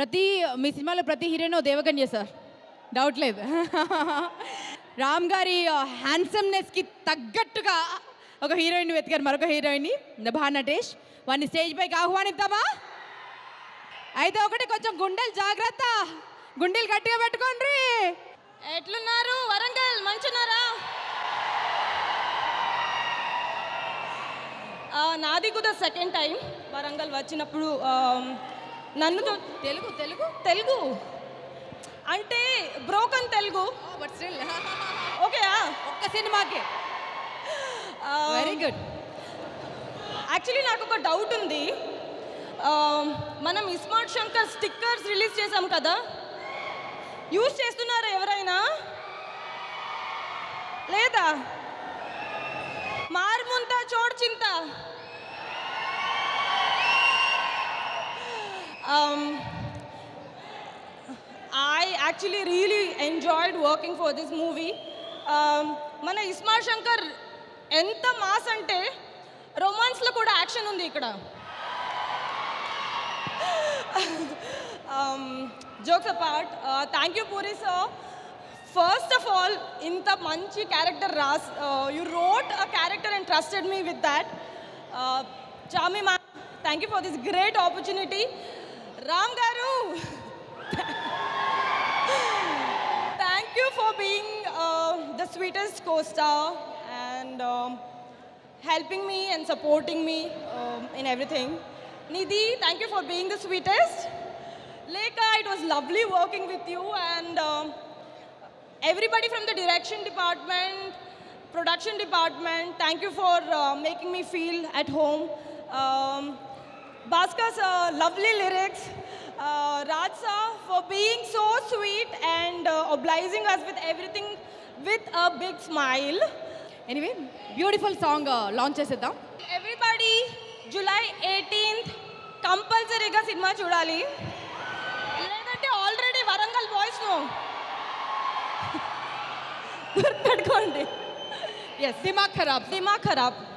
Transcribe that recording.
ప్రతి మీ సినిమాలో ప్రతి హీరోయిన్ దేవకన్య సార్ డౌట్ లేదు రామ్ గారి హ్యాండ్సమ్నెస్కి తగ్గట్టుగా ఒక హీరోయిన్ వెతికారు మరొక హీరోయిన్ని భా నటేష్ వాడిని స్టేజ్ పైకి ఆహ్వానిద్దామా అయితే ఒకటి కొంచెం గుండెలు జాగ్రత్త గుండెలు గట్టిగా పెట్టుకోండి ఎట్లున్నారు వరంగల్ మంచున్నారా ఆ, నాది కూడా సెకండ్ టైం వరంగల్ వచ్చినప్పుడు ఆ, నన్ను తో- తెలుగు తెలుగు తెలుగు అంటే బ్రోకన్ తెలుగు బట్ స్టిల్ ఓకేయా ఒక్క సినిమాకే వెరీ గుడ్ యాక్చువల్లీ నాకు ఒక డౌట్ ఉంది ఆ, మనం ఇస్మార్ట్ శంకర్ స్టిక్కర్స్ రిలీజ్ చేసాం కదా యూజ్ చేస్తున్నారా ఎవరైనా లేదా మార్ముంత చోడ్ చింత I actually really enjoyed working for this movie మన ఇస్మార్ట్ శంకర్ ఎంత మాస్ అంటే రొమాన్స్లో కూడా యాక్షన్ ఉంది ఇక్కడ jokes apart thank you Puri sir first of all ఇంత మంచి క్యారెక్టర్ రాస్ you wrote a character and trusted me with that Charmi ma'am thank you for this great opportunity Ram గారు thank you for being the sweetest costar and helping me and supporting me um, in everything. Nidhi, thank you for being the sweetest. Leka, it was lovely working with you and um, everybody from the direction department, production department, thank you for uh, making me feel at home. Um, Bhaskar sir, lovely lyrics. Uh, Raj sir, for being so sweet and uh, obliging us with everything with a big smile. Anyway beautiful song launch చేసేద్దాం everybody July eighteenth కంపల్సరీగా సినిమా చూడాలి లేదంటే already Warangal boys గుర్తుపెట్టుకోండి ఎస్ దిమాగ్ ఖరాబ్ దిమాగ్ ఖరాబ్